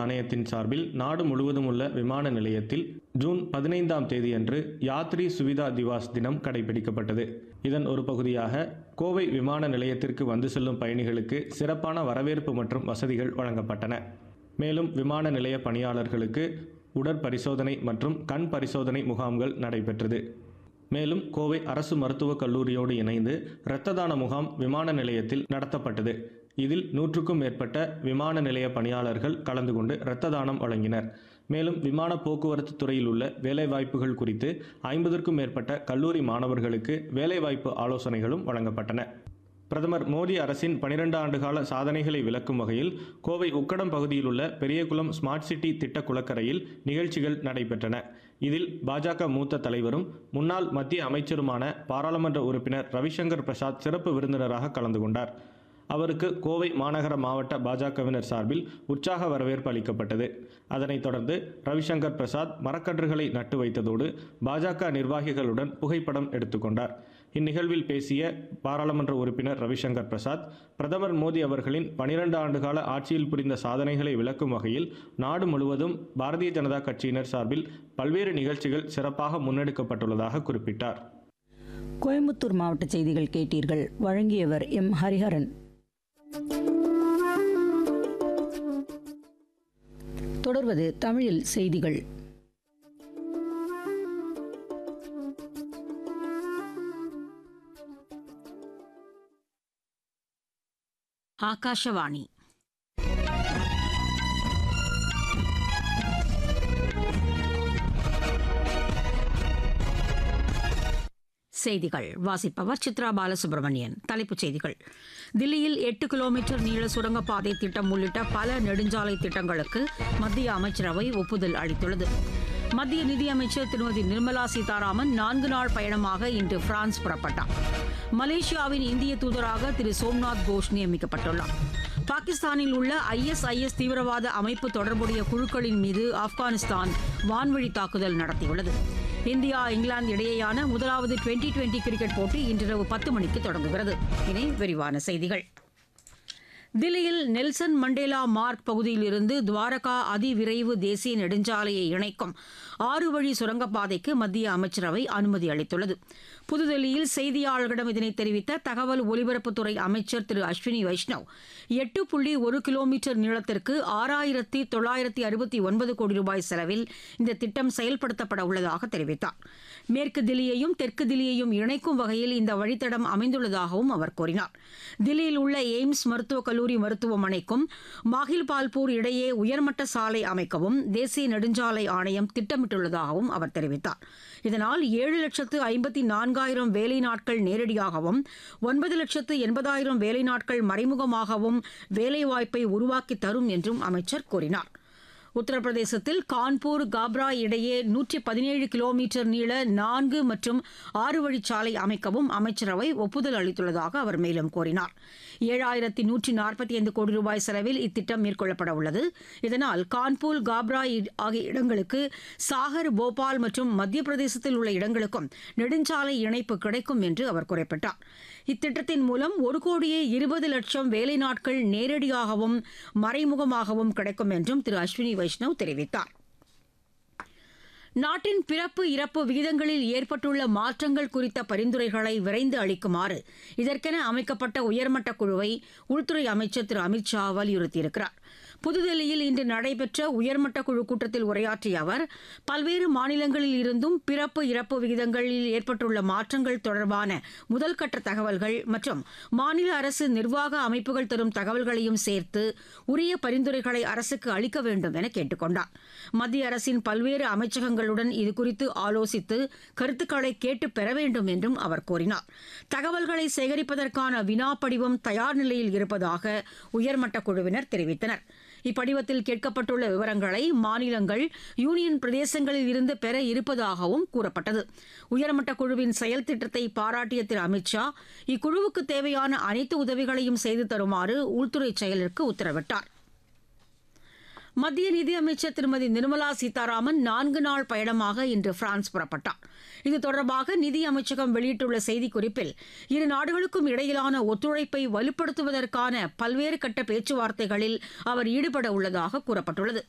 ஆணையத்தின் சார்பில் நாடு முழுவதும் உள்ள விமான நிலையத்தில் ஜூன் பதினைந்தாம் தேதியன்று யாத்ரி சுவிதா திவாஸ் தினம் கடைபிடிக்கப்பட்டது இதன் ஒரு பகுதியாக கோவை விமான நிலையத்திற்கு வந்து செல்லும் பயணிகளுக்கு சிறப்பான வரவேற்பு மற்றும் வசதிகள் வழங்கப்பட்டன மேலும் விமான நிலைய பணியாளர்களுக்கு உடற்பரிசோதனை மற்றும் கண் பரிசோதனை முகாம்கள் நடைபெற்றது மேலும் கோவை அரசு மருத்துவக் கல்லூரியோடு இணைந்து இரத்த தான முகாம் விமான நிலையத்தில் நடத்தப்பட்டது இதில் நூற்றுக்கும் மேற்பட்ட விமான நிலைய பணியாளர்கள் கலந்து கொண்டு இரத்த தானம் வழங்கினர் மேலும் விமான போக்குவரத்து துறையில் உள்ள வேலைவாய்ப்புகள் குறித்து ஐம்பதற்கும் மேற்பட்ட கல்லூரி மாணவர்களுக்கு வேலைவாய்ப்பு ஆலோசனைகளும் வழங்கப்பட்டன பிரதமர் மோடி அரசின் பனிரெண்டு ஆண்டுகால சாதனைகளை விளக்கும் வகையில் கோவை உக்கடம் பகுதியில் உள்ள பெரியகுளம் ஸ்மார்ட் சிட்டி திட்ட குளக்கரையில் நிகழ்ச்சிகள் நடைபெற்றன இதில் பாஜக மூத்த தலைவரும் முன்னாள் மத்திய அமைச்சருமான பாராளுமன்ற உறுப்பினர் ரவிசங்கர் பிரசாத் சிறப்பு விருந்தினராக கலந்து கொண்டார் அவருக்கு கோவை மாநகர மாவட்ட பாஜகவினர் சார்பில் உற்சாக வரவேற்பு அளிக்கப்பட்டது அதனைத் தொடர்ந்து ரவிசங்கர் பிரசாத் மரக்கன்றுகளை நட்டு வைத்ததோடு பாஜக நிர்வாகிகளுடன் புகைப்படம் எடுத்துக்கொண்டார் இந்நிகழ்வில் பேசிய பாராளுமன்ற உறுப்பினர் ரவிசங்கர் பிரசாத் பிரதமர் மோடி அவர்களின் பனிரெண்டு ஆண்டுகால ஆட்சியில் புரிந்த சாதனைகளை விளக்கும் வகையில் நாடு முழுவதும் பாரதிய ஜனதா கட்சியினர் சார்பில் பல்வேறு நிகழ்ச்சிகள் சிறப்பாக முன்னெடுக்கப்பட்டுள்ளதாக குறிப்பிட்டார் கோயம்புத்தூர் மாவட்ட செய்திகள் கேட்டீர்கள் வழங்கியவர் எம் ஹரிஹரன் தொடர்வது தமிழில் செய்திகள் ಆಕಾಶವಾಣಿ செய்திகள் வாசிப்பவர் சித்ரா பாலசுப்ரமணியன் தலைப்புச் செய்திகள் தில்லியில் எட்டு கிலோமீட்டர் நீள சுரங்கப்பாதை திட்டம் உள்ளிட்ட பல நெடுஞ்சாலை திட்டங்களுக்கு மத்திய அமைச்சரவை ஒப்புதல் அளித்துள்ளது மத்திய நிதியமைச்சர் திருமதி நிர்மலா சீதாராமன் நான்கு நாள் பயணமாக இன்று பிரான்ஸ் புறப்பட்டார் மலேசியாவின் இந்திய தூதராக திரு சோம்நாத் கோஷ் நியமிக்கப்பட்டுள்ளார் பாகிஸ்தானில் உள்ள ஐஎஸ்ஐஎஸ் தீவிரவாத அமைப்பு தொடர்புடைய குழுக்களின் மீது ஆப்கானிஸ்தான் வான்வழி தாக்குதல் நடத்தியுள்ளது இந்தியா இங்கிலாந்து இடையேயான முதலாவது டுவெண்டி டுவெண்டி கிரிக்கெட் போட்டி இன்றிரவு பத்து மணிக்கு தொடங்குகிறது இனி விரிவான செய்திகள் தில்லியில் நெல்சன் மண்டேலா மார்க் பகுதியில் இருந்து துவாரகா அதிவிரைவு தேசிய நெடுஞ்சாலையை இணைக்கும் ஆறு வழி சுரங்கப்பாதைக்கு மத்திய அமைச்சரவை அனுமதி அளித்துள்ளது புதுதில்லியில் செய்தியாளர்களிடம் இதனை தெரிவித்த தகவல் ஒலிபரப்புத்துறை அமைச்சர் திரு அஸ்வினி வைஷ்ணவ் எட்டு புள்ளி ஒரு கிலோமீட்டர் நீளத்திற்கு ஆறாயிரத்தி தொள்ளாயிரத்தி அறுபத்தி ஒன்பது கோடி ரூபாய் செலவில் இந்த திட்டம் செயல்படுத்தப்பட உள்ளதாக தெரிவித்தார் மேற்கு தில்லியையும் தெற்கு தில்லியையும் இணைக்கும் வகையில் இந்த வழித்தடம் அமைந்துள்ளதாகவும் அவர் கூறினார் தில்லியில் உள்ள எய்ம்ஸ் மருத்துவக் கல்லூரி மருத்துவமனைக்கும் மாஹில்பால்பூர் இடையே உயர்மட்ட சாலை அமைக்கவும் தேசிய நெடுஞ்சாலை ஆணையம் திட்டமிட்டுள்ளதாகவும் அவர் தெரிவித்தார் இதனால் ஏழு லட்சத்து ஐம்பத்தி நான்காயிரம் வேலை நாட்கள் நேரடியாகவும் ஒன்பது லட்சத்து எண்பதாயிரம் வேலை நாட்கள் மறைமுகமாகவும் வேலைவாய்ப்பை உருவாக்கி தரும் என்றும் அமைச்சர் கூறினார் உத்தரப்பிரதேசத்தில் கான்பூர் காப்ரா இடையே நூற்றி பதினேழு கிலோமீட்டர் நீள நான்கு மற்றும் ஆறு வழிச்சாலை அமைக்கவும் அமைச்சரவை ஒப்புதல் அளித்துள்ளதாக அவர் மேலும் கூறினார் ஏழாயிரத்தி நூற்றி நாற்பத்தி ஐந்து கோடி ரூபாய் செலவில் இத்திட்டம் மேற்கொள்ளப்பட உள்ளது இதனால் கான்பூர் காப்ரா ஆகிய இடங்களுக்கு சாகர் போபால் மற்றும் மத்திய பிரதேசத்தில் உள்ள இடங்களுக்கும் நெடுஞ்சாலை இணைப்பு கிடைக்கும் என்று அவர் குறிப்பிட்டார் இத்திட்டத்தின் மூலம் ஒரு கோடியே இருபது லட்சம் வேலை நாட்கள் நேரடியாகவும் மறைமுகமாகவும் கிடைக்கும் என்றும் திரு அஸ்வினி வைஷ்ணவ் தெரிவித்தார் நாட்டின் பிறப்பு இறப்பு விகிதங்களில் ஏற்பட்டுள்ள மாற்றங்கள் குறித்த பரிந்துரைகளை விரைந்து அளிக்குமாறு இதற்கென அமைக்கப்பட்ட உயர்மட்ட குழுவை உள்துறை அமைச்சர் திரு அமித்ஷா வலியுறுத்தியிருக்கிறார் புதுதில்லியில் இன்று நடைபெற்ற உயர்மட்ட குழு கூட்டத்தில் உரையாற்றிய அவர் பல்வேறு மாநிலங்களில் இருந்தும் பிறப்பு இறப்பு விகிதங்களில் ஏற்பட்டுள்ள மாற்றங்கள் தொடர்பான முதல்கட்ட தகவல்கள் மற்றும் மாநில அரசு நிர்வாக அமைப்புகள் தரும் தகவல்களையும் சேர்த்து உரிய பரிந்துரைகளை அரசுக்கு அளிக்க வேண்டும் என கேட்டுக் கொண்டார் மத்திய அரசின் பல்வேறு அமைச்சகங்களுடன் இதுகுறித்து ஆலோசித்து கருத்துக்களை கேட்டு பெற வேண்டும் என்றும் அவர் கூறினார் தகவல்களை சேகரிப்பதற்கான வினா படிவம் தயார் நிலையில் இருப்பதாக உயர்மட்ட குழுவினர் தெரிவித்தனர் இப்படிவத்தில் கேட்கப்பட்டுள்ள விவரங்களை மாநிலங்கள் யூனியன் பிரதேசங்களில் இருந்து பெற இருப்பதாகவும் கூறப்பட்டது உயர்மட்ட குழுவின் செயல் திட்டத்தை பாராட்டிய திரு அமித்ஷா இக்குழுவுக்கு தேவையான அனைத்து உதவிகளையும் செய்து தருமாறு உள்துறை செயலருக்கு உத்தரவிட்டார் மத்திய நிதியமைச்சர் திருமதி நிர்மலா சீதாராமன் நான்கு நாள் பயணமாக இன்று பிரான்ஸ் புறப்பட்டார் இது தொடர்பாக நிதி அமைச்சகம் வெளியிட்டுள்ள செய்திக்குறிப்பில் இரு நாடுகளுக்கும் இடையிலான ஒத்துழைப்பை வலுப்படுத்துவதற்கான பல்வேறு கட்ட பேச்சுவார்த்தைகளில் அவர் ஈடுபட உள்ளதாக கூறப்பட்டுள்ளது